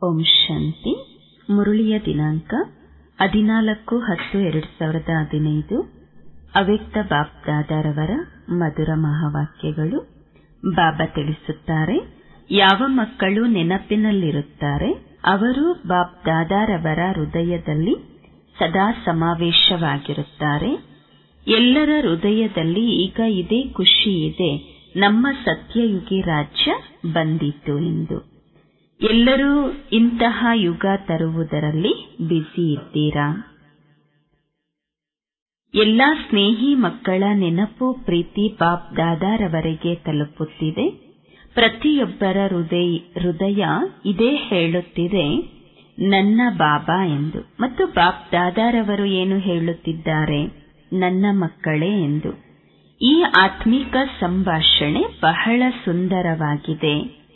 ಓಂ ಶಾಂತಿ ಮುರುಳಿಯ ದಿನಾಂಕ ಹದಿನಾಲ್ಕು ಹತ್ತು ಎರಡು ಸಾವಿರದ ಹದಿನೈದು ಅವ್ಯಕ್ತ ಬಾಪ್ದಾದಾರವರ ಮಧುರ ಮಹಾವಾಕ್ಯಗಳು ಬಾಬಾ ತಿಳಿಸುತ್ತಾರೆ ಯಾವ ಮಕ್ಕಳು ನೆನಪಿನಲ್ಲಿರುತ್ತಾರೆ ಅವರು ಬಾಪ್ದಾದಾರವರ ಹೃದಯದಲ್ಲಿ ಸದಾ ಸಮಾವೇಶವಾಗಿರುತ್ತಾರೆ ಎಲ್ಲರ ಹೃದಯದಲ್ಲಿ ಈಗ ಇದೇ ಖುಷಿ ಇದೆ ನಮ್ಮ ಸತ್ಯಯುಗಿ ರಾಜ್ಯ ಬಂದಿತು ಎಂದು ಎಲ್ಲರೂ ಇಂತಹ ಯುಗ ತರುವುದರಲ್ಲಿ ಬ್ಯುಸಿ ಇದ್ದೀರಾ ಎಲ್ಲಾ ಸ್ನೇಹಿ ಮಕ್ಕಳ ನೆನಪು ಪ್ರೀತಿ ಬಾಪ್ ದಾದಾರವರೆಗೆ ತಲುಪುತ್ತಿದೆ ಪ್ರತಿಯೊಬ್ಬರ ಹೃದಯ ಇದೇ ಹೇಳುತ್ತಿದೆ ನನ್ನ ಬಾಬಾ ಎಂದು ಮತ್ತು ಬಾಪ್ ದಾದಾರವರು ಏನು ಹೇಳುತ್ತಿದ್ದಾರೆ ನನ್ನ ಮಕ್ಕಳೇ ಎಂದು ಈ ಆತ್ಮಿಕ ಸಂಭಾಷಣೆ ಬಹಳ ಸುಂದರವಾಗಿದೆ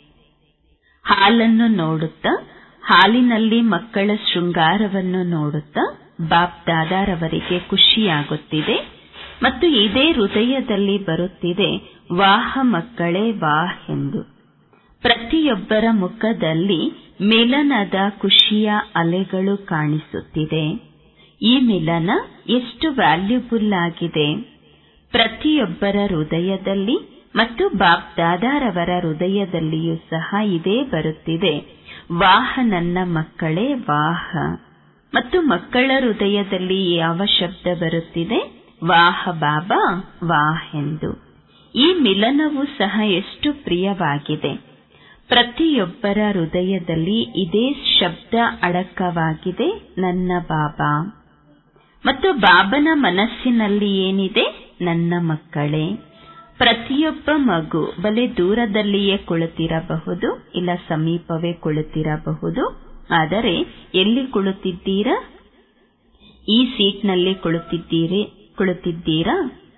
ಹಾಲನ್ನು ನೋಡುತ್ತಾ ಹಾಲಿನಲ್ಲಿ ಮಕ್ಕಳ ಶೃಂಗಾರವನ್ನು ನೋಡುತ್ತಾ ಬಾಪ್ ದಾದಾರವರಿಗೆ ಖುಷಿಯಾಗುತ್ತಿದೆ ಮತ್ತು ಇದೇ ಹೃದಯದಲ್ಲಿ ಬರುತ್ತಿದೆ ವಾಹ ಮಕ್ಕಳೇ ವಾಹ್ ಎಂದು ಪ್ರತಿಯೊಬ್ಬರ ಮುಖದಲ್ಲಿ ಮಿಲನದ ಖುಷಿಯ ಅಲೆಗಳು ಕಾಣಿಸುತ್ತಿದೆ ಈ ಮಿಲನ ಎಷ್ಟು ವ್ಯಾಲ್ಯೂಬಲ್ ಆಗಿದೆ ಪ್ರತಿಯೊಬ್ಬರ ಹೃದಯದಲ್ಲಿ ಮತ್ತು ಬಾಪ್ ದಾದಾರವರ ಹೃದಯದಲ್ಲಿಯೂ ಸಹ ಇದೇ ಬರುತ್ತಿದೆ ವಾಹ ನನ್ನ ಮಕ್ಕಳೇ ವಾಹ ಮತ್ತು ಮಕ್ಕಳ ಹೃದಯದಲ್ಲಿ ಯಾವ ಶಬ್ದ ಬರುತ್ತಿದೆ ವಾಹ ಬಾಬಾ ವಾಹ್ ಎಂದು ಈ ಮಿಲನವು ಸಹ ಎಷ್ಟು ಪ್ರಿಯವಾಗಿದೆ ಪ್ರತಿಯೊಬ್ಬರ ಹೃದಯದಲ್ಲಿ ಇದೇ ಶಬ್ದ ಅಡಕವಾಗಿದೆ ನನ್ನ ಬಾಬಾ ಮತ್ತು ಬಾಬನ ಮನಸ್ಸಿನಲ್ಲಿ ಏನಿದೆ ನನ್ನ ಮಕ್ಕಳೇ ಪ್ರತಿಯೊಬ್ಬ ಮಗು ಬಲೆ ದೂರದಲ್ಲಿಯೇ ಕುಳಿತಿರಬಹುದು ಇಲ್ಲ ಸಮೀಪವೇ ಕುಳಿತಿರಬಹುದು ಆದರೆ ಎಲ್ಲಿ ಕುಳಿತಿದ್ದೀರಾ ಈ ಸೀಟ್ನಲ್ಲಿ ಕುಳಿತಿದ್ದೀರಿ ಕುಳಿತಿದ್ದೀರಾ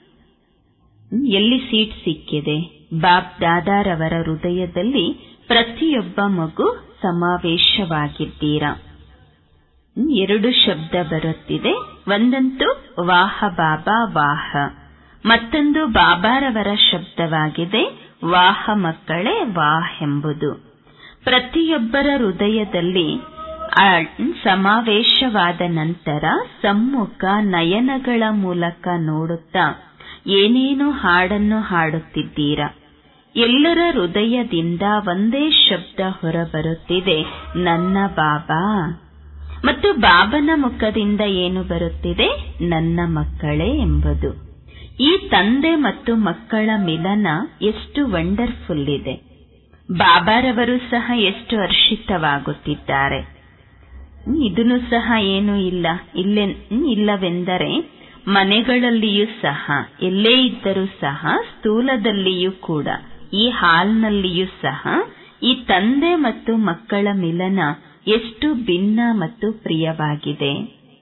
ಎಲ್ಲಿ ಸೀಟ್ ಸಿಕ್ಕಿದೆ ಬಾಪ್ ದಾದಾರವರ ಹೃದಯದಲ್ಲಿ ಪ್ರತಿಯೊಬ್ಬ ಮಗು ಸಮಾವೇಶವಾಗಿದ್ದೀರಾ ಎರಡು ಶಬ್ದ ಬರುತ್ತಿದೆ ಒಂದಂತೂ ವಾಹ ಬಾಬಾ ವಾಹ ಮತ್ತೊಂದು ಬಾಬಾರವರ ಶಬ್ದವಾಗಿದೆ ವಾಹ ಮಕ್ಕಳೇ ವಾಹ್ ಎಂಬುದು ಪ್ರತಿಯೊಬ್ಬರ ಹೃದಯದಲ್ಲಿ ಸಮಾವೇಶವಾದ ನಂತರ ಸಮ್ಮುಖ ನಯನಗಳ ಮೂಲಕ ನೋಡುತ್ತಾ ಏನೇನು ಹಾಡನ್ನು ಹಾಡುತ್ತಿದ್ದೀರಾ ಎಲ್ಲರ ಹೃದಯದಿಂದ ಒಂದೇ ಶಬ್ದ ಹೊರಬರುತ್ತಿದೆ ನನ್ನ ಬಾಬಾ ಮತ್ತು ಬಾಬನ ಮುಖದಿಂದ ಏನು ಬರುತ್ತಿದೆ ನನ್ನ ಮಕ್ಕಳೇ ಎಂಬುದು ಈ ತಂದೆ ಮತ್ತು ಮಕ್ಕಳ ಮಿಲನ ಎಷ್ಟು ವಂಡರ್ಫುಲ್ ಇದೆ ಬಾಬಾರವರು ಸಹ ಎಷ್ಟು ಹರ್ಷಿತವಾಗುತ್ತಿದ್ದಾರೆ ಇದನ್ನು ಸಹ ಏನೂ ಇಲ್ಲ ಇಲ್ಲವೆಂದರೆ ಮನೆಗಳಲ್ಲಿಯೂ ಸಹ ಎಲ್ಲೇ ಇದ್ದರೂ ಸಹ ಸ್ಥೂಲದಲ್ಲಿಯೂ ಕೂಡ ಈ ಹಾಲ್ನಲ್ಲಿಯೂ ಸಹ ಈ ತಂದೆ ಮತ್ತು ಮಕ್ಕಳ ಮಿಲನ ಎಷ್ಟು ಭಿನ್ನ ಮತ್ತು ಪ್ರಿಯವಾಗಿದೆ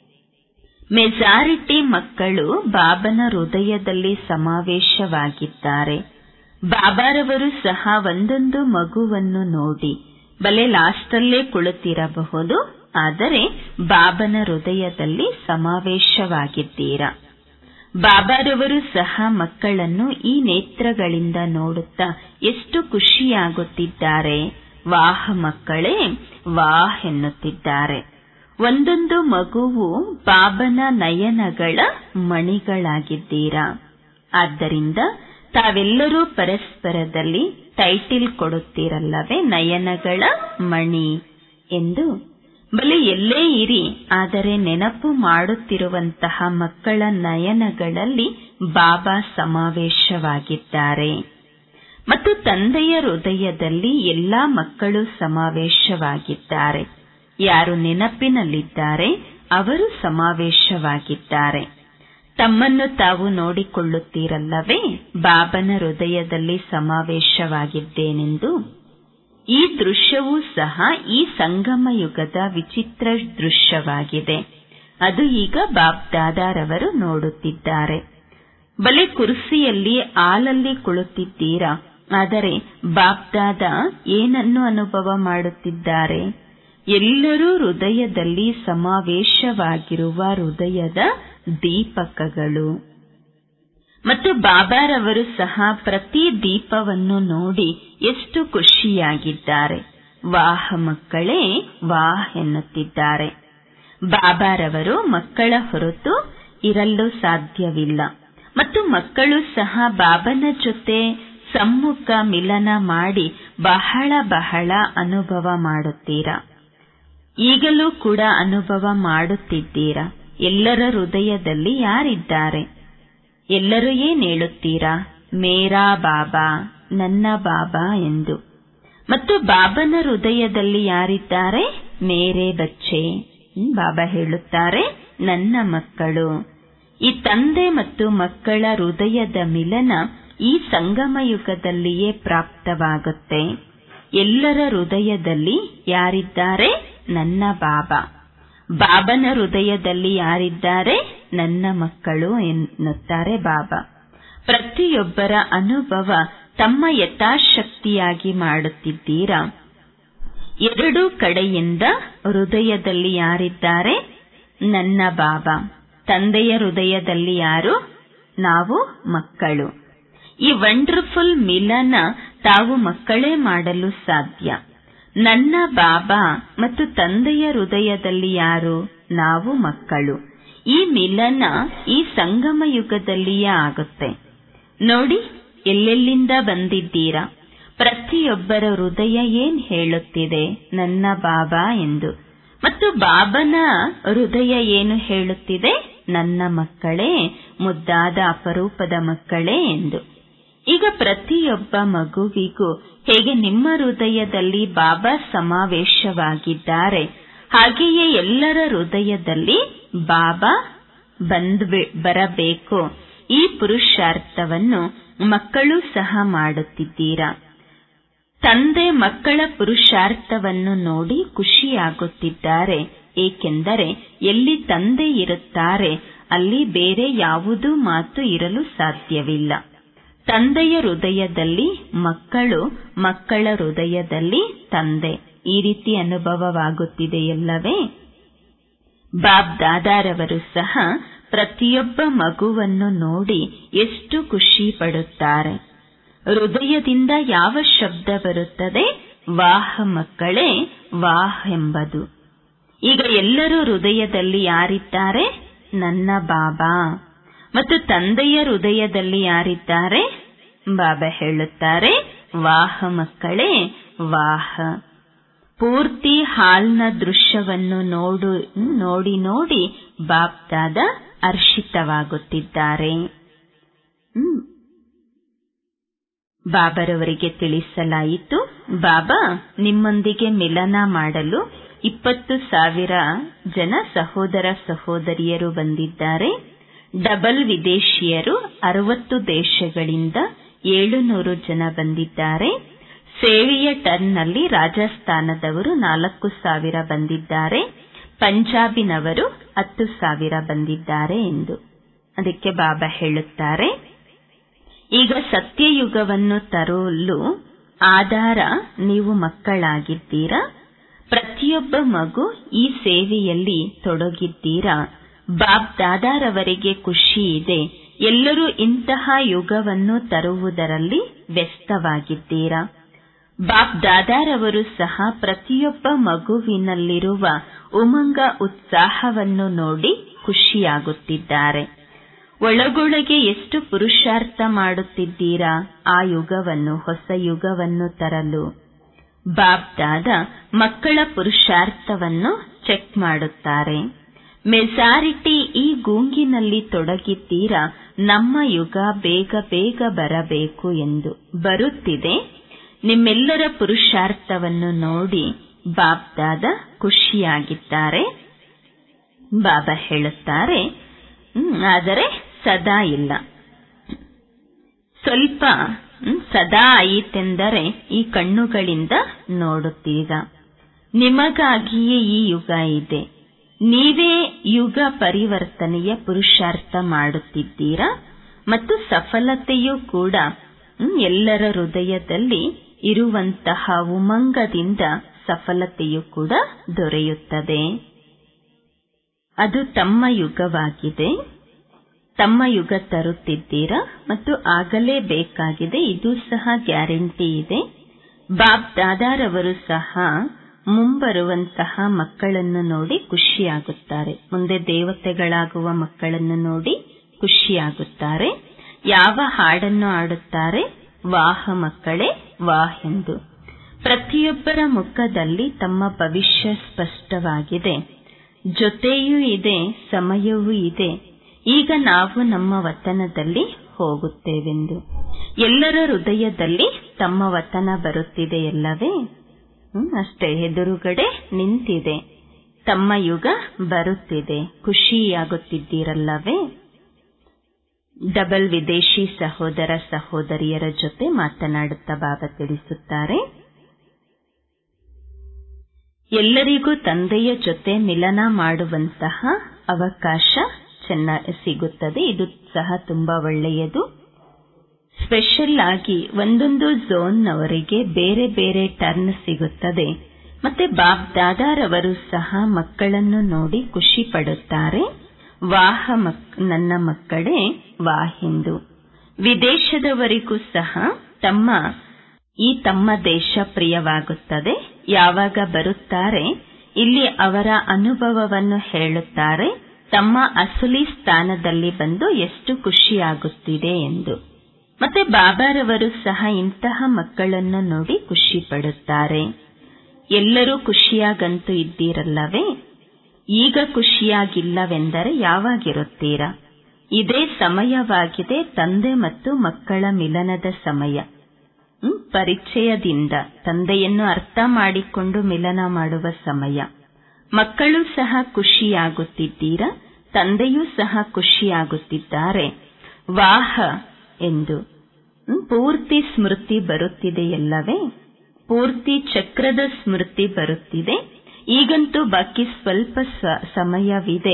ಮೆಜಾರಿಟಿ ಮಕ್ಕಳು ಬಾಬನ ಹೃದಯದಲ್ಲಿ ಸಮಾವೇಶವಾಗಿದ್ದಾರೆ ಬಾಬಾರವರು ಸಹ ಒಂದೊಂದು ಮಗುವನ್ನು ನೋಡಿ ಬಲೆ ಲಾಸ್ಟಲ್ಲೇ ಕುಳಿತಿರಬಹುದು ಆದರೆ ಬಾಬನ ಹೃದಯದಲ್ಲಿ ಸಮಾವೇಶವಾಗಿದ್ದೀರಾ ಬಾಬಾರವರು ಸಹ ಮಕ್ಕಳನ್ನು ಈ ನೇತ್ರಗಳಿಂದ ನೋಡುತ್ತಾ ಎಷ್ಟು ಖುಷಿಯಾಗುತ್ತಿದ್ದಾರೆ ವಾಹ ಮಕ್ಕಳೇ ವಾಹ್ ಎನ್ನುತ್ತಿದ್ದಾರೆ ಒಂದೊಂದು ಮಗುವು ಬಾಬನ ನಯನಗಳ ಮಣಿಗಳಾಗಿದ್ದೀರಾ ಆದ್ದರಿಂದ ತಾವೆಲ್ಲರೂ ಪರಸ್ಪರದಲ್ಲಿ ಟೈಟಿಲ್ ಕೊಡುತ್ತೀರಲ್ಲವೇ ನಯನಗಳ ಮಣಿ ಎಂದು ಬಲೆ ಎಲ್ಲೇ ಇರಿ ಆದರೆ ನೆನಪು ಮಾಡುತ್ತಿರುವಂತಹ ಮಕ್ಕಳ ನಯನಗಳಲ್ಲಿ ಬಾಬಾ ಸಮಾವೇಶವಾಗಿದ್ದಾರೆ ಮತ್ತು ತಂದೆಯ ಹೃದಯದಲ್ಲಿ ಎಲ್ಲಾ ಮಕ್ಕಳು ಸಮಾವೇಶವಾಗಿದ್ದಾರೆ ಯಾರು ನೆನಪಿನಲ್ಲಿದ್ದಾರೆ ಅವರು ಸಮಾವೇಶವಾಗಿದ್ದಾರೆ ತಮ್ಮನ್ನು ತಾವು ನೋಡಿಕೊಳ್ಳುತ್ತೀರಲ್ಲವೇ ಬಾಬನ ಹೃದಯದಲ್ಲಿ ಸಮಾವೇಶವಾಗಿದ್ದೇನೆಂದು ಈ ದೃಶ್ಯವೂ ಸಹ ಈ ಸಂಗಮ ಯುಗದ ವಿಚಿತ್ರ ದೃಶ್ಯವಾಗಿದೆ ಅದು ಈಗ ಬಾಪ್ ದಾದಾರವರು ನೋಡುತ್ತಿದ್ದಾರೆ ಬಲೆ ಕುರ್ಸಿಯಲ್ಲಿ ಹಾಲಲ್ಲಿ ಕುಳಿತಿದ್ದೀರಾ ಆದರೆ ಬಾಪ್ ದಾದಾ ಏನನ್ನು ಅನುಭವ ಮಾಡುತ್ತಿದ್ದಾರೆ ಎಲ್ಲರೂ ಹೃದಯದಲ್ಲಿ ಸಮಾವೇಶವಾಗಿರುವ ಹೃದಯದ ದೀಪಕಗಳು ಮತ್ತು ಬಾಬಾರವರು ಸಹ ಪ್ರತಿ ದೀಪವನ್ನು ನೋಡಿ ಎಷ್ಟು ಖುಷಿಯಾಗಿದ್ದಾರೆ ವಾಹ ಮಕ್ಕಳೇ ವಾಹ್ ಎನ್ನುತ್ತಿದ್ದಾರೆ ಬಾಬಾರವರು ಮಕ್ಕಳ ಹೊರತು ಇರಲು ಸಾಧ್ಯವಿಲ್ಲ ಮತ್ತು ಮಕ್ಕಳು ಸಹ ಬಾಬನ ಜೊತೆ ಸಮ್ಮುಖ ಮಿಲನ ಮಾಡಿ ಬಹಳ ಬಹಳ ಅನುಭವ ಮಾಡುತ್ತೀರಾ ಈಗಲೂ ಕೂಡ ಅನುಭವ ಮಾಡುತ್ತಿದ್ದೀರಾ ಎಲ್ಲರ ಹೃದಯದಲ್ಲಿ ಯಾರಿದ್ದಾರೆ ಎಲ್ಲರೂ ಏನ್ ಹೇಳುತ್ತೀರಾ ಮೇರಾ ಬಾಬಾ ನನ್ನ ಬಾಬಾ ಎಂದು ಮತ್ತು ಬಾಬನ ಹೃದಯದಲ್ಲಿ ಯಾರಿದ್ದಾರೆ ಮೇರೆ ಬಚ್ಚೆ ಬಾಬಾ ಹೇಳುತ್ತಾರೆ ನನ್ನ ಮಕ್ಕಳು ಈ ತಂದೆ ಮತ್ತು ಮಕ್ಕಳ ಹೃದಯದ ಮಿಲನ ಈ ಸಂಗಮ ಯುಗದಲ್ಲಿಯೇ ಪ್ರಾಪ್ತವಾಗುತ್ತೆ ಎಲ್ಲರ ಹೃದಯದಲ್ಲಿ ಯಾರಿದ್ದಾರೆ ನನ್ನ ಬಾಬಾ ಬಾಬನ ಹೃದಯದಲ್ಲಿ ಯಾರಿದ್ದಾರೆ ನನ್ನ ಮಕ್ಕಳು ಎನ್ನುತ್ತಾರೆ ಬಾಬಾ ಪ್ರತಿಯೊಬ್ಬರ ಅನುಭವ ತಮ್ಮ ಯಥಾಶಕ್ತಿಯಾಗಿ ಮಾಡುತ್ತಿದ್ದೀರಾ ಎರಡೂ ಕಡೆಯಿಂದ ಹೃದಯದಲ್ಲಿ ಯಾರಿದ್ದಾರೆ ನನ್ನ ಬಾಬಾ ತಂದೆಯ ಹೃದಯದಲ್ಲಿ ಯಾರು ನಾವು ಮಕ್ಕಳು ಈ ವಂಡರ್ಫುಲ್ ಮಿಲನ ತಾವು ಮಕ್ಕಳೇ ಮಾಡಲು ಸಾಧ್ಯ ನನ್ನ ಬಾಬಾ ಮತ್ತು ತಂದೆಯ ಹೃದಯದಲ್ಲಿ ಯಾರು ನಾವು ಮಕ್ಕಳು ಈ ಮಿಲನ ಈ ಸಂಗಮ ಯುಗದಲ್ಲಿಯೇ ಆಗುತ್ತೆ ನೋಡಿ ಎಲ್ಲೆಲ್ಲಿಂದ ಬಂದಿದ್ದೀರಾ ಪ್ರತಿಯೊಬ್ಬರ ಹೃದಯ ಏನ್ ಹೇಳುತ್ತಿದೆ ನನ್ನ ಬಾಬಾ ಎಂದು ಮತ್ತು ಬಾಬನ ಹೃದಯ ಏನು ಹೇಳುತ್ತಿದೆ ನನ್ನ ಮಕ್ಕಳೇ ಮುದ್ದಾದ ಅಪರೂಪದ ಮಕ್ಕಳೇ ಎಂದು ಈಗ ಪ್ರತಿಯೊಬ್ಬ ಮಗುವಿಗೂ ಹೇಗೆ ನಿಮ್ಮ ಹೃದಯದಲ್ಲಿ ಬಾಬಾ ಸಮಾವೇಶವಾಗಿದ್ದಾರೆ ಹಾಗೆಯೇ ಎಲ್ಲರ ಹೃದಯದಲ್ಲಿ ಬಾಬಾ ಬಂದ್ ಬರಬೇಕು ಈ ಪುರುಷಾರ್ಥವನ್ನು ಮಕ್ಕಳು ಸಹ ಮಾಡುತ್ತಿದ್ದೀರಾ ತಂದೆ ಮಕ್ಕಳ ಪುರುಷಾರ್ಥವನ್ನು ನೋಡಿ ಖುಷಿಯಾಗುತ್ತಿದ್ದಾರೆ ಏಕೆಂದರೆ ಎಲ್ಲಿ ತಂದೆ ಇರುತ್ತಾರೆ ಅಲ್ಲಿ ಬೇರೆ ಯಾವುದೂ ಮಾತು ಇರಲು ಸಾಧ್ಯವಿಲ್ಲ ತಂದೆಯ ಹೃದಯದಲ್ಲಿ ಮಕ್ಕಳು ಮಕ್ಕಳ ಹೃದಯದಲ್ಲಿ ತಂದೆ ಈ ರೀತಿ ಅನುಭವವಾಗುತ್ತಿದೆಯಲ್ಲವೇ ಬಾಬ್ ದಾದಾರವರು ಸಹ ಪ್ರತಿಯೊಬ್ಬ ಮಗುವನ್ನು ನೋಡಿ ಎಷ್ಟು ಖುಷಿ ಪಡುತ್ತಾರೆ ಹೃದಯದಿಂದ ಯಾವ ಶಬ್ದ ಬರುತ್ತದೆ ವಾಹ್ ಮಕ್ಕಳೇ ವಾಹ್ ಎಂಬುದು ಈಗ ಎಲ್ಲರೂ ಹೃದಯದಲ್ಲಿ ಯಾರಿದ್ದಾರೆ ನನ್ನ ಬಾಬಾ ಮತ್ತು ತಂದೆಯ ಹೃದಯದಲ್ಲಿ ಯಾರಿದ್ದಾರೆ ಬಾಬಾ ಹೇಳುತ್ತಾರೆ ವಾಹ ಮಕ್ಕಳೇ ವಾಹ ಪೂರ್ತಿ ಹಾಲ್ನ ದೃಶ್ಯವನ್ನು ನೋಡು ನೋಡಿ ನೋಡಿ ಬಾಪ್ದಾದ ಹರ್ಷಿತವಾಗುತ್ತಿದ್ದಾರೆ ಬಾಬರವರಿಗೆ ತಿಳಿಸಲಾಯಿತು ಬಾಬಾ ನಿಮ್ಮೊಂದಿಗೆ ಮಿಲನ ಮಾಡಲು ಇಪ್ಪತ್ತು ಸಾವಿರ ಜನ ಸಹೋದರ ಸಹೋದರಿಯರು ಬಂದಿದ್ದಾರೆ ಡಬಲ್ ವಿದೇಶಿಯರು ಅರವತ್ತು ದೇಶಗಳಿಂದ ಏಳುನೂರು ಜನ ಬಂದಿದ್ದಾರೆ ಸೇವೆಯ ಟರ್ನ್ನಲ್ಲಿ ರಾಜಸ್ಥಾನದವರು ನಾಲ್ಕು ಸಾವಿರ ಬಂದಿದ್ದಾರೆ ಪಂಜಾಬಿನವರು ಹತ್ತು ಸಾವಿರ ಬಂದಿದ್ದಾರೆ ಎಂದು ಅದಕ್ಕೆ ಬಾಬಾ ಹೇಳುತ್ತಾರೆ ಈಗ ಸತ್ಯಯುಗವನ್ನು ತರಲು ಆಧಾರ ನೀವು ಮಕ್ಕಳಾಗಿದ್ದೀರಾ ಪ್ರತಿಯೊಬ್ಬ ಮಗು ಈ ಸೇವೆಯಲ್ಲಿ ತೊಡಗಿದ್ದೀರಾ ಬಾಬ್ ದಾದಾರವರಿಗೆ ಖುಷಿ ಇದೆ ಎಲ್ಲರೂ ಇಂತಹ ಯುಗವನ್ನು ತರುವುದರಲ್ಲಿ ವ್ಯಸ್ತವಾಗಿದ್ದೀರಾ ಬಾಬ್ ದಾದಾರವರು ಸಹ ಪ್ರತಿಯೊಬ್ಬ ಮಗುವಿನಲ್ಲಿರುವ ಉಮಂಗ ಉತ್ಸಾಹವನ್ನು ನೋಡಿ ಖುಷಿಯಾಗುತ್ತಿದ್ದಾರೆ ಒಳಗೊಳಗೆ ಎಷ್ಟು ಪುರುಷಾರ್ಥ ಮಾಡುತ್ತಿದ್ದೀರಾ ಆ ಯುಗವನ್ನು ಹೊಸ ಯುಗವನ್ನು ತರಲು ಬಾಬ್ ದಾದ ಮಕ್ಕಳ ಪುರುಷಾರ್ಥವನ್ನು ಚೆಕ್ ಮಾಡುತ್ತಾರೆ ಮೆಜಾರಿಟಿ ಈ ಗೂಂಗಿನಲ್ಲಿ ತೊಡಗಿದ್ದೀರಾ ನಮ್ಮ ಯುಗ ಬೇಗ ಬೇಗ ಬರಬೇಕು ಎಂದು ಬರುತ್ತಿದೆ ನಿಮ್ಮೆಲ್ಲರ ಪುರುಷಾರ್ಥವನ್ನು ನೋಡಿ ಬಾಬ್ ದಾದ ಖುಷಿಯಾಗಿದ್ದಾರೆ ಬಾಬಾ ಹೇಳುತ್ತಾರೆ ಆದರೆ ಸದಾ ಇಲ್ಲ ಸ್ವಲ್ಪ ಸದಾ ಆಯಿತೆಂದರೆ ಈ ಕಣ್ಣುಗಳಿಂದ ನೋಡುತ್ತೀಗ ನಿಮಗಾಗಿಯೇ ಈ ಯುಗ ಇದೆ ನೀವೇ ಯುಗ ಪರಿವರ್ತನೆಯ ಪುರುಷಾರ್ಥ ಮಾಡುತ್ತಿದ್ದೀರಾ ಮತ್ತು ಸಫಲತೆಯೂ ಕೂಡ ಎಲ್ಲರ ಹೃದಯದಲ್ಲಿ ಇರುವಂತಹ ಉಮಂಗದಿಂದ ಸಫಲತೆಯೂ ಕೂಡ ದೊರೆಯುತ್ತದೆ ಅದು ತಮ್ಮ ಯುಗವಾಗಿದೆ ತಮ್ಮ ಯುಗ ತರುತ್ತಿದ್ದೀರಾ ಮತ್ತು ಆಗಲೇ ಬೇಕಾಗಿದೆ ಇದು ಸಹ ಗ್ಯಾರಂಟಿ ಇದೆ ಬಾಬ್ ದಾದಾರವರು ಸಹ ಮುಂಬರುವಂತಹ ಮಕ್ಕಳನ್ನು ನೋಡಿ ಖುಷಿಯಾಗುತ್ತಾರೆ ಮುಂದೆ ದೇವತೆಗಳಾಗುವ ಮಕ್ಕಳನ್ನು ನೋಡಿ ಖುಷಿಯಾಗುತ್ತಾರೆ ಯಾವ ಹಾಡನ್ನು ಆಡುತ್ತಾರೆ ವಾಹ ಮಕ್ಕಳೇ ವಾಹೆಂದು ಪ್ರತಿಯೊಬ್ಬರ ಮುಖದಲ್ಲಿ ತಮ್ಮ ಭವಿಷ್ಯ ಸ್ಪಷ್ಟವಾಗಿದೆ ಜೊತೆಯೂ ಇದೆ ಸಮಯವೂ ಇದೆ ಈಗ ನಾವು ನಮ್ಮ ವತನದಲ್ಲಿ ಹೋಗುತ್ತೇವೆಂದು ಎಲ್ಲರ ಹೃದಯದಲ್ಲಿ ತಮ್ಮ ವತನ ಬರುತ್ತಿದೆಯಲ್ಲವೇ ಹ್ಮ್ ಅಷ್ಟೇ ಎದುರುಗಡೆ ನಿಂತಿದೆ ತಮ್ಮ ಯುಗ ಬರುತ್ತಿದೆ ಖುಷಿಯಾಗುತ್ತಿದ್ದೀರಲ್ಲವೇ ಡಬಲ್ ವಿದೇಶಿ ಸಹೋದರ ಸಹೋದರಿಯರ ಜೊತೆ ಮಾತನಾಡುತ್ತಾ ಬಾಬಾ ತಿಳಿಸುತ್ತಾರೆ ಎಲ್ಲರಿಗೂ ತಂದೆಯ ಜೊತೆ ಮಿಲನ ಮಾಡುವಂತಹ ಅವಕಾಶ ಚೆನ್ನ ಸಿಗುತ್ತದೆ ಇದು ಸಹ ತುಂಬಾ ಒಳ್ಳೆಯದು ಸ್ಪೆಷಲ್ ಆಗಿ ಒಂದೊಂದು ಝೋನ್ನವರಿಗೆ ಬೇರೆ ಬೇರೆ ಟರ್ನ್ ಸಿಗುತ್ತದೆ ಮತ್ತೆ ಬಾಬ್ ದಾದಾರವರು ಸಹ ಮಕ್ಕಳನ್ನು ನೋಡಿ ಖುಷಿ ಪಡುತ್ತಾರೆ ವಾಹ ನನ್ನ ಮಕ್ಕಳೇ ವಾಹೆಂದು ವಿದೇಶದವರಿಗೂ ಸಹ ತಮ್ಮ ಈ ತಮ್ಮ ದೇಶ ಪ್ರಿಯವಾಗುತ್ತದೆ ಯಾವಾಗ ಬರುತ್ತಾರೆ ಇಲ್ಲಿ ಅವರ ಅನುಭವವನ್ನು ಹೇಳುತ್ತಾರೆ ತಮ್ಮ ಅಸಲಿ ಸ್ಥಾನದಲ್ಲಿ ಬಂದು ಎಷ್ಟು ಖುಷಿಯಾಗುತ್ತಿದೆ ಎಂದು ಮತ್ತೆ ಬಾಬಾರವರು ಸಹ ಇಂತಹ ಮಕ್ಕಳನ್ನು ನೋಡಿ ಖುಷಿ ಪಡುತ್ತಾರೆ ಎಲ್ಲರೂ ಖುಷಿಯಾಗಂತೂ ಇದ್ದೀರಲ್ಲವೇ ಈಗ ಖುಷಿಯಾಗಿಲ್ಲವೆಂದರೆ ಯಾವಾಗಿರುತ್ತೀರಾ ಇದೇ ಸಮಯವಾಗಿದೆ ತಂದೆ ಮತ್ತು ಮಕ್ಕಳ ಮಿಲನದ ಸಮಯ ಪರಿಚಯದಿಂದ ತಂದೆಯನ್ನು ಅರ್ಥ ಮಾಡಿಕೊಂಡು ಮಿಲನ ಮಾಡುವ ಸಮಯ ಮಕ್ಕಳು ಸಹ ಖುಷಿಯಾಗುತ್ತಿದ್ದೀರಾ ತಂದೆಯೂ ಸಹ ಖುಷಿಯಾಗುತ್ತಿದ್ದಾರೆ ವಾಹ ಎಂದು ಪೂರ್ತಿ ಸ್ಮೃತಿ ಬರುತ್ತಿದೆಯಲ್ಲವೇ ಪೂರ್ತಿ ಚಕ್ರದ ಸ್ಮೃತಿ ಬರುತ್ತಿದೆ ಈಗಂತೂ ಬಾಕಿ ಸ್ವಲ್ಪ ಸಮಯವಿದೆ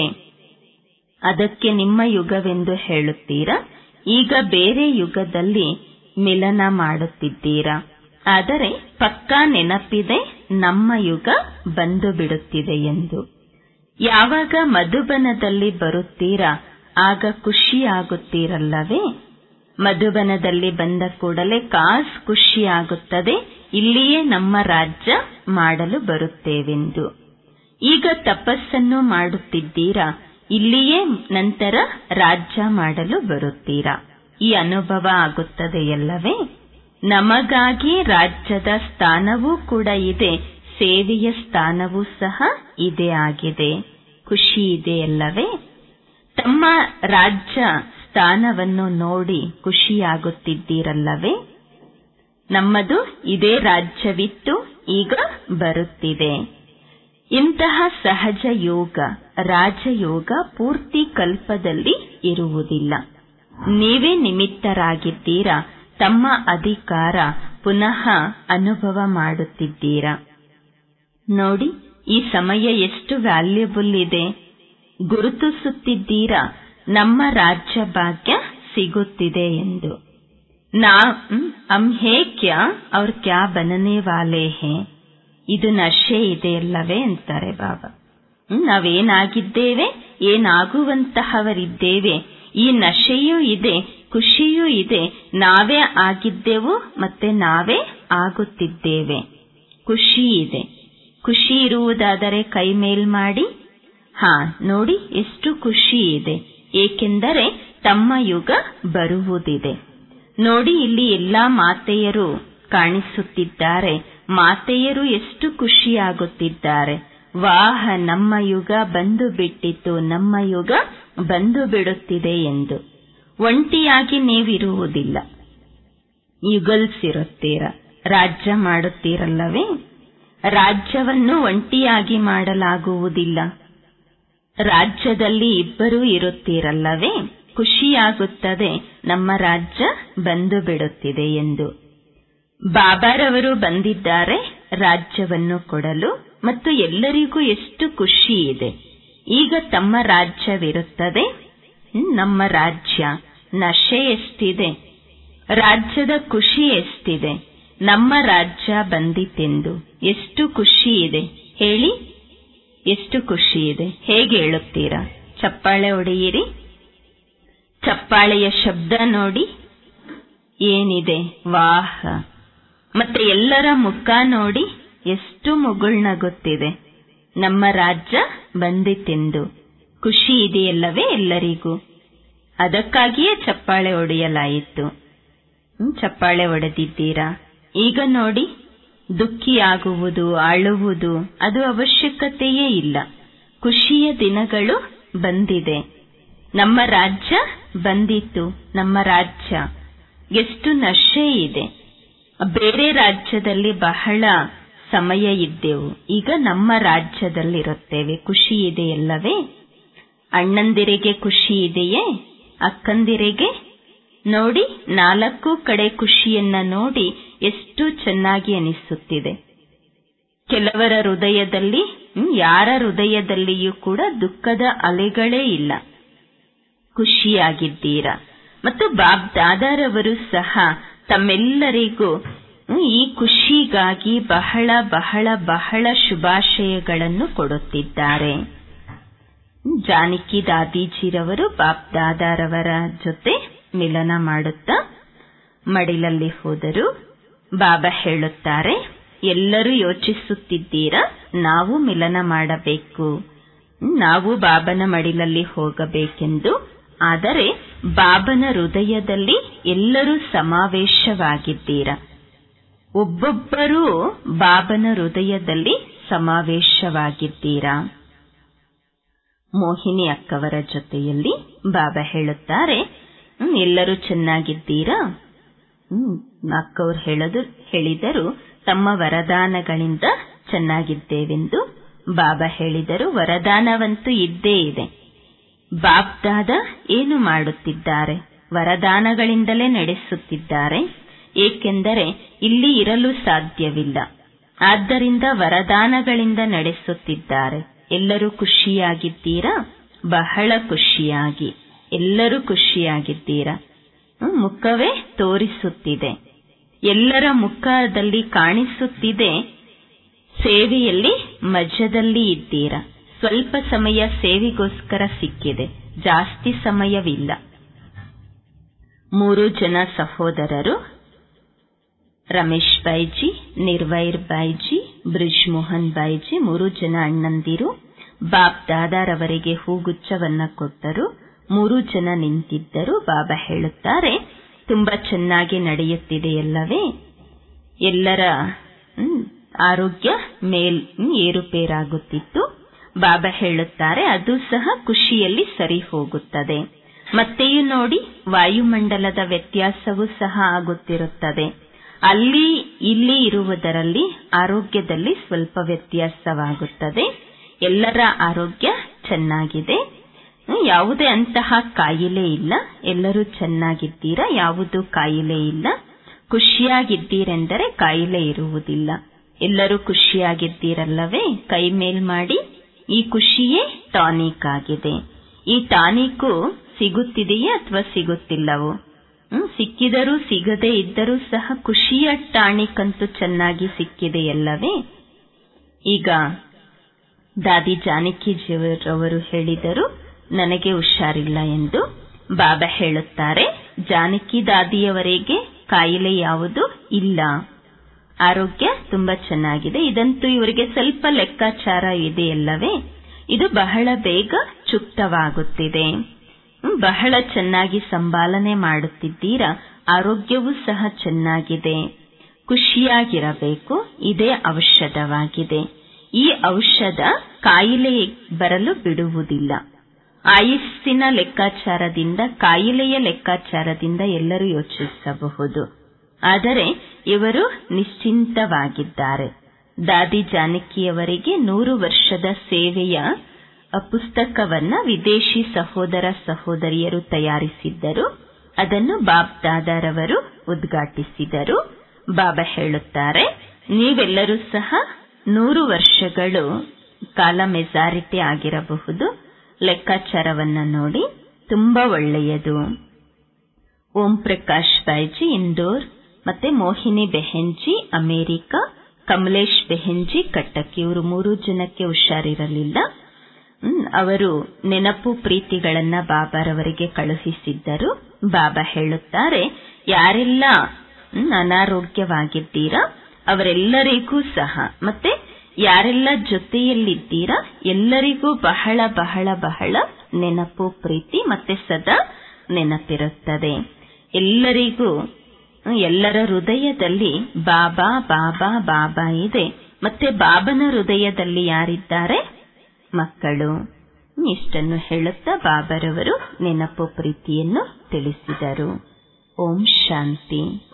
ಅದಕ್ಕೆ ನಿಮ್ಮ ಯುಗವೆಂದು ಹೇಳುತ್ತೀರಾ ಈಗ ಬೇರೆ ಯುಗದಲ್ಲಿ ಮಿಲನ ಮಾಡುತ್ತಿದ್ದೀರಾ ಆದರೆ ಪಕ್ಕಾ ನೆನಪಿದೆ ನಮ್ಮ ಯುಗ ಬಂದು ಬಿಡುತ್ತಿದೆ ಎಂದು ಯಾವಾಗ ಮಧುಬನದಲ್ಲಿ ಬರುತ್ತೀರಾ ಆಗ ಖುಷಿಯಾಗುತ್ತೀರಲ್ಲವೇ ಮಧುಬನದಲ್ಲಿ ಬಂದ ಕೂಡಲೇ ಕಾಸ್ ಖುಷಿಯಾಗುತ್ತದೆ ಇಲ್ಲಿಯೇ ನಮ್ಮ ರಾಜ್ಯ ಮಾಡಲು ಬರುತ್ತೇವೆಂದು ಈಗ ತಪಸ್ಸನ್ನು ಮಾಡುತ್ತಿದ್ದೀರಾ ಇಲ್ಲಿಯೇ ನಂತರ ರಾಜ್ಯ ಮಾಡಲು ಬರುತ್ತೀರಾ ಈ ಅನುಭವ ಆಗುತ್ತದೆಯಲ್ಲವೇ ನಮಗಾಗಿ ರಾಜ್ಯದ ಸ್ಥಾನವೂ ಕೂಡ ಇದೆ ಸೇವೆಯ ಸ್ಥಾನವೂ ಸಹ ಇದೆ ಆಗಿದೆ ಖುಷಿ ಇದೆಯಲ್ಲವೇ ತಮ್ಮ ರಾಜ್ಯ ಸ್ಥಾನವನ್ನು ನೋಡಿ ಖುಷಿಯಾಗುತ್ತಿದ್ದೀರಲ್ಲವೇ ನಮ್ಮದು ಇದೇ ರಾಜ್ಯವಿತ್ತು ಈಗ ಬರುತ್ತಿದೆ ಇಂತಹ ಸಹಜ ಯೋಗ ರಾಜಯೋಗ ಪೂರ್ತಿ ಕಲ್ಪದಲ್ಲಿ ಇರುವುದಿಲ್ಲ ನೀವೇ ನಿಮಿತ್ತರಾಗಿದ್ದೀರಾ ತಮ್ಮ ಅಧಿಕಾರ ಪುನಃ ಅನುಭವ ಮಾಡುತ್ತಿದ್ದೀರಾ ನೋಡಿ ಈ ಸಮಯ ಎಷ್ಟು ವ್ಯಾಲ್ಯೂಬಲ್ ಇದೆ ಗುರುತಿಸುತ್ತಿದ್ದೀರಾ ನಮ್ಮ ರಾಜ್ಯ ಭಾಗ್ಯ ಸಿಗುತ್ತಿದೆ ಎಂದು ನಾ ಹಮ್ ಹೇ ಕ್ಯಾ ಅವ್ರ ಕ್ಯಾ ಬನನೆ ವಾಲೆ ಹೇ ಇದು ನಶೆ ಇದೆಯಲ್ಲವೇ ಅಂತಾರೆ ಬಾಬಾ ನಾವೇನಾಗಿದ್ದೇವೆ ಏನಾಗುವಂತಹವರಿದ್ದೇವೆ ಈ ನಶೆಯೂ ಇದೆ ಖುಷಿಯೂ ಇದೆ ನಾವೇ ಆಗಿದ್ದೆವು ಮತ್ತೆ ನಾವೇ ಆಗುತ್ತಿದ್ದೇವೆ ಖುಷಿ ಇದೆ ಖುಷಿ ಇರುವುದಾದರೆ ಕೈ ಮೇಲ್ ಮಾಡಿ ಹಾ ನೋಡಿ ಎಷ್ಟು ಖುಷಿ ಇದೆ ಏಕೆಂದರೆ ತಮ್ಮ ಯುಗ ಬರುವುದಿದೆ ನೋಡಿ ಇಲ್ಲಿ ಎಲ್ಲಾ ಮಾತೆಯರು ಕಾಣಿಸುತ್ತಿದ್ದಾರೆ ಮಾತೆಯರು ಎಷ್ಟು ಖುಷಿಯಾಗುತ್ತಿದ್ದಾರೆ ವಾಹ ನಮ್ಮ ಯುಗ ಬಂದು ಬಿಟ್ಟಿತು ನಮ್ಮ ಯುಗ ಬಂದು ಬಿಡುತ್ತಿದೆ ಎಂದು ಒಂಟಿಯಾಗಿ ನೀವಿರುವುದಿಲ್ಲ ಯುಗಲ್ಸ್ ಇರುತ್ತೀರ ರಾಜ್ಯ ಮಾಡುತ್ತೀರಲ್ಲವೇ ರಾಜ್ಯವನ್ನು ಒಂಟಿಯಾಗಿ ಮಾಡಲಾಗುವುದಿಲ್ಲ ರಾಜ್ಯದಲ್ಲಿ ಇಬ್ಬರೂ ಇರುತ್ತೀರಲ್ಲವೇ ಖುಷಿಯಾಗುತ್ತದೆ ನಮ್ಮ ರಾಜ್ಯ ಬಂದು ಬಿಡುತ್ತಿದೆ ಎಂದು ಬಾಬಾರವರು ಬಂದಿದ್ದಾರೆ ರಾಜ್ಯವನ್ನು ಕೊಡಲು ಮತ್ತು ಎಲ್ಲರಿಗೂ ಎಷ್ಟು ಖುಷಿ ಇದೆ ಈಗ ತಮ್ಮ ರಾಜ್ಯವಿರುತ್ತದೆ ನಮ್ಮ ರಾಜ್ಯ ನಶೆ ಎಷ್ಟಿದೆ ರಾಜ್ಯದ ಖುಷಿ ಎಷ್ಟಿದೆ ನಮ್ಮ ರಾಜ್ಯ ಬಂದಿತೆಂದು ಎಷ್ಟು ಖುಷಿ ಇದೆ ಹೇಳಿ ಎಷ್ಟು ಖುಷಿ ಇದೆ ಹೇಗೆ ಹೇಳುತ್ತೀರಾ ಚಪ್ಪಾಳೆ ಹೊಡೆಯಿರಿ ಚಪ್ಪಾಳೆಯ ಶಬ್ದ ನೋಡಿ ಏನಿದೆ ವಾಹ ಮತ್ತೆ ಎಲ್ಲರ ಮುಖ ನೋಡಿ ಎಷ್ಟು ಮುಗುಳ್ನಗುತ್ತಿದೆ ನಮ್ಮ ರಾಜ್ಯ ಬಂದಿತೆಂದು ಖುಷಿ ಇದೆಯಲ್ಲವೇ ಎಲ್ಲರಿಗೂ ಅದಕ್ಕಾಗಿಯೇ ಚಪ್ಪಾಳೆ ಹೊಡೆಯಲಾಯಿತು ಹ್ಮ್, ಚಪ್ಪಾಳೆ ಹೊಡೆದಿದ್ದೀರಾ ಈಗ ನೋಡಿ ದುಃಖಿಯಾಗುವುದು ಅಳುವುದು ಅದು ಅವಶ್ಯಕತೆಯೇ ಇಲ್ಲ ಖುಷಿಯ ದಿನಗಳು ಬಂದಿದೆ ನಮ್ಮ ರಾಜ್ಯ ಬಂದಿತು ನಮ್ಮ ರಾಜ್ಯ ಎಷ್ಟು ನಶೆ ಇದೆ ಬೇರೆ ರಾಜ್ಯದಲ್ಲಿ ಬಹಳ ಸಮಯ ಇದ್ದೆವು ಈಗ ನಮ್ಮ ರಾಜ್ಯದಲ್ಲಿರುತ್ತೇವೆ ಖುಷಿ ಇದೆಯಲ್ಲವೇ ಅಣ್ಣಂದಿರಿಗೆ ಖುಷಿ ಇದೆಯೇ ಅಕ್ಕಂದಿರಿಗೆ ನೋಡಿ ನಾಲ್ಕು ಕಡೆ ಖುಷಿಯನ್ನ ನೋಡಿ ಎಷ್ಟು ಚೆನ್ನಾಗಿ ಅನಿಸುತ್ತಿದೆ ಕೆಲವರ ಹೃದಯದಲ್ಲಿ ಹ್ಮ್, ಯಾರ ಹೃದಯದಲ್ಲಿಯೂ ಕೂಡ ದುಃಖದ ಅಲೆಗಳೇ ಇಲ್ಲ ಖುಷಿಯಾಗಿದ್ದೀರಾ ಮತ್ತು ಬಾಬ್ ದಾದಾರವರು ಸಹ ತಮ್ಮೆಲ್ಲರಿಗೂ ಹ್ಮ್, ಈ ಖುಷಿಗಾಗಿ ಬಹಳ ಬಹಳ ಬಹಳ ಶುಭಾಶಯಗಳನ್ನು ಕೊಡುತ್ತಿದ್ದಾರೆ ಹ್ಮ್, ಜಾನಕಿ ದಾದೀಜಿರವರು ಬಾಬ್ ದಾದಾರವರ ಜೊತೆ ಮಿಲನ ಮಾಡುತ್ತಾ ಮಡಿಲಲ್ಲಿ ಹೋದರು ಬಾಬಾ ಹೇಳುತ್ತಾರೆ ಎಲ್ಲರೂ ಯೋಚಿಸುತ್ತಿದ್ದೀರಾ ನಾವು ಮಿಲನ ಮಾಡಬೇಕು ಹ್ಮ್, ನಾವು ಬಾಬನ ಮಡಿಲಲ್ಲಿ ಹೋಗಬೇಕೆಂದು ಆದರೆ ಬಾಬನ ಹೃದಯದಲ್ಲಿ ಎಲ್ಲರೂ ಸಮಾವೇಶವಾಗಿದ್ದೀರಾ ಒಬ್ಬೊಬ್ಬರೂ ಬಾಬನ ಹೃದಯದಲ್ಲಿ ಸಮಾವೇಶವಾಗಿದ್ದೀರಾ ಮೋಹಿನಿ ಅಕ್ಕವರ ಜೊತೆಯಲ್ಲಿ ಬಾಬಾ ಹೇಳುತ್ತಾರೆ "ಹ್ಮ್, ಎಲ್ಲರೂ ಚೆನ್ನಾಗಿದ್ದೀರಾ ಹ್ಮ್ ಅಕ್ಕವ್ರು ಹೇಳದು ಹೇಳಿದರು ತಮ್ಮ ವರದಾನಗಳಿಂದ ಚೆನ್ನಾಗಿದ್ದೇವೆಂದು ಬಾಬಾ ಹೇಳಿದರು ವರದಾನವಂತೂ ಇದ್ದೇ ಇದೆ ಬಾಬ್ದಾದ ಏನು ಮಾಡುತ್ತಿದ್ದಾರೆ ವರದಾನಗಳಿಂದಲೇ ನಡೆಸುತ್ತಿದ್ದಾರೆ ಏಕೆಂದರೆ ಇಲ್ಲಿ ಇರಲು ಸಾಧ್ಯವಿಲ್ಲ ಆದ್ದರಿಂದ ವರದಾನಗಳಿಂದ ನಡೆಸುತ್ತಿದ್ದಾರೆ ಎಲ್ಲರೂ ಖುಷಿಯಾಗಿದ್ದೀರಾ ಬಹಳ ಖುಷಿಯಾಗಿ ಎಲ್ಲರೂ ಖುಷಿಯಾಗಿದ್ದೀರಾ ಹ್ಮ್, ಮುಖವೇ ತೋರಿಸುತ್ತಿದೆ ಎಲ್ಲರ ಮುಖದಲ್ಲಿ ಕಾಣಿಸುತ್ತಿದೆ ಸೇವೆಯಲ್ಲಿ ಮಜದಲ್ಲಿ ಇದ್ದೀರಾ ಸ್ವಲ್ಪ ಸಮಯ ಸೇವೆಗೋಸ್ಕರ ಸಿಕ್ಕಿದೆ ಜಾಸ್ತಿ ಸಮಯವಿಲ್ಲ ಮೂರು ಜನ ಸಹೋದರರು ರಮೇಶ್ ಬೈಜಿ ನಿರ್ವೈರ್ ಬೈಜಿ ಬ್ರಿಜ್ ಮೋಹನ್ ಬೈಜಿ ಮೂರು ಜನ ಅಣ್ಣಂದಿರು ಬಾಬ್ ದಾದಾರವರಿಗೆ ಹೂಗುಚ್ಛವನ್ನ ಕೊಟ್ಟರು ಮೂರು ಜನ ನಿಂತಿದ್ದರು ಬಾಬಾ ಹೇಳುತ್ತಾರೆ ತುಂಬಾ ಚೆನ್ನಾಗಿ ನಡೆಯುತ್ತಿದೆಯಲ್ಲವೇ ಎಲ್ಲರ ಹ್ಮ್, ಆರೋಗ್ಯ ಮೇಲ್ ಹ್ಮ್, ಏರುಪೇರಾಗುತ್ತಿತ್ತು ಬಾಬಾ ಹೇಳುತ್ತಾರೆ ಅದು ಸಹ ಖುಷಿಯಲ್ಲಿ ಸರಿ ಹೋಗುತ್ತದೆ ಮತ್ತೆಯೂ ನೋಡಿ ವಾಯುಮಂಡಲದ ವ್ಯತ್ಯಾಸವೂ ಸಹ ಆಗುತ್ತಿರುತ್ತದೆ ಅಲ್ಲಿ ಇಲ್ಲಿ ಇರುವುದರಲ್ಲಿ ಆರೋಗ್ಯದಲ್ಲಿ ಸ್ವಲ್ಪ ವ್ಯತ್ಯಾಸವಾಗುತ್ತದೆ ಎಲ್ಲರ ಆರೋಗ್ಯ ಚೆನ್ನಾಗಿದೆ ಹ್ಮ್, ಯಾವುದೇ ಅಂತಹ ಕಾಯಿಲೆ ಇಲ್ಲ ಎಲ್ಲರೂ ಚೆನ್ನಾಗಿದ್ದೀರಾ ಯಾವುದೂ ಕಾಯಿಲೆ ಇಲ್ಲ ಖುಷಿಯಾಗಿದ್ದೀರೆಂದರೆ ಕಾಯಿಲೆ ಇರುವುದಿಲ್ಲ ಎಲ್ಲರೂ ಖುಷಿಯಾಗಿದ್ದೀರಲ್ಲವೇ ಕೈ ಮೇಲ್ ಮಾಡಿ ಈ ಖುಷಿಯೇ ಟಾನಿಕ್ ಆಗಿದೆ ಈ ಟಾನಿಕ್ಕು ಸಿಗುತ್ತಿದೆಯೇ ಅಥವಾ ಸಿಗುತ್ತಿಲ್ಲವೋ ಹ್ಮ್, ಸಿಕ್ಕಿದರೂ ಸಿಗದೇ ಇದ್ದರೂ ಸಹ ಖುಷಿಯ ಟಾನಿಕ್ ಅಂತೂ ಚೆನ್ನಾಗಿ ಸಿಕ್ಕಿದೆಯಲ್ಲವೇ ಈಗ ದಾದಿ ಜಾನಕಿಜಿಯವರು ಹೇಳಿದರು ನನಗೆ ಹುಷಾರಿಲ್ಲ ಎಂದು ಬಾಬಾ ಹೇಳುತ್ತಾರೆ ಜಾನಕಿ ದಾದಿಯವರಿಗೆ ಕಾಯಿಲೆ ಯಾವುದು ಇಲ್ಲ ಆರೋಗ್ಯ ತುಂಬಾ ಚೆನ್ನಾಗಿದೆ ಇದಂತೂ ಇವರಿಗೆ ಸ್ವಲ್ಪ ಲೆಕ್ಕಾಚಾರ ಇದೆಯಲ್ಲವೇ ಇದು ಬಹಳ ಬೇಗ ಚುಕ್ತವಾಗುತ್ತಿದೆ ಹ್ಮ್, ಬಹಳ ಚೆನ್ನಾಗಿ ಸಂಪಾಲನೆ ಮಾಡುತ್ತಿದ್ದೀರಾ ಆರೋಗ್ಯವೂ ಸಹ ಚೆನ್ನಾಗಿದೆ ಖುಷಿಯಾಗಿರಬೇಕು ಇದೇ ಔಷಧವಾಗಿದೆ ಈ ಔಷಧ ಕಾಯಿಲೆ ಬರಲು ಬಿಡುವುದಿಲ್ಲ ಆಯುಸ್ಸಿನ ಲೆಕ್ಕಾಚಾರದಿಂದ ಕಾಯಿಲೆಯ ಲೆಕ್ಕಾಚಾರದಿಂದ ಎಲ್ಲರೂ ಯೋಚಿಸಬಹುದು ಆದರೆ ಇವರು ನಿಶ್ಚಿಂತವಾಗಿದ್ದಾರೆ ದಾದಿ ಜಾನಕಿಯವರಿಗೆ ನೂರು ವರ್ಷದ ಸೇವೆಯ ಅ, ಪುಸ್ತಕವನ್ನ ವಿದೇಶಿ ಸಹೋದರ ಸಹೋದರಿಯರು ತಯಾರಿಸಿದ್ದರು ಅದನ್ನು ಬಾಬ್ ದಾದಾರವರು ಉದ್ಘಾಟಿಸಿದರು ಬಾಬಾ ಹೇಳುತ್ತಾರೆ ನೀವೆಲ್ಲರೂ ಸಹ ನೂರು ವರ್ಷಗಳು ಕಾಲ ಮೆಜಾರಿಟಿ ಆಗಿರಬಹುದು ಲೆಕ್ಕಾಚಾರವನ್ನ ನೋಡಿ ತುಂಬಾ ಒಳ್ಳೆಯದು ಓಂ ಪ್ರಕಾಶ್ ಬಾಯ್ಜಿ ಇಂದೋರ್ ಮತ್ತೆ ಮೋಹಿನಿ ಬೆಹೆನ್ಜಿ ಅಮೆರಿಕ ಕಮಲೇಶ್ ಬೆಹೆನ್ಜಿ ಕಟ್ಟಕ್ ಇವರು ಮೂರು ಜನಕ್ಕೆ ಹುಷಾರಿರಲಿಲ್ಲ ಹ್ಮ್, ಅವರು ನೆನಪು ಪ್ರೀತಿಗಳನ್ನ ಬಾಬಾರವರಿಗೆ ಕಳುಹಿಸಿದ್ದರು ಬಾಬಾ ಹೇಳುತ್ತಾರೆ ಯಾರೆಲ್ಲ ಹ್ಮ್, ಅನಾರೋಗ್ಯವಾಗಿದ್ದೀರಾ ಅವರೆಲ್ಲರಿಗೂ ಸಹ ಮತ್ತೆ ಯಾರೆಲ್ಲ ಜೊತೆಯಲ್ಲಿದ್ದೀರಾ ಎಲ್ಲರಿಗೂ ಬಹಳ ಬಹಳ ಬಹಳ ನೆನಪು ಪ್ರೀತಿ ಮತ್ತೆ ಸದಾ ನೆನಪಿರುತ್ತದೆ ಎಲ್ಲರಿಗೂ ಹ್ಮ್, ಎಲ್ಲರ ಹೃದಯದಲ್ಲಿ ಬಾಬಾ ಬಾಬಾ ಬಾಬಾ ಇದೆ ಮತ್ತೆ ಬಾಬನ ಹೃದಯದಲ್ಲಿ ಯಾರಿದ್ದಾರೆ ಮಕ್ಕಳು ಹ್ಮ್, ಇಷ್ಟನ್ನು ಹೇಳುತ್ತಾ ಬಾಬರವರು ನೆನಪು ಪ್ರೀತಿಯನ್ನು ತಿಳಿಸಿದರು ಓಂ ಶಾಂತಿ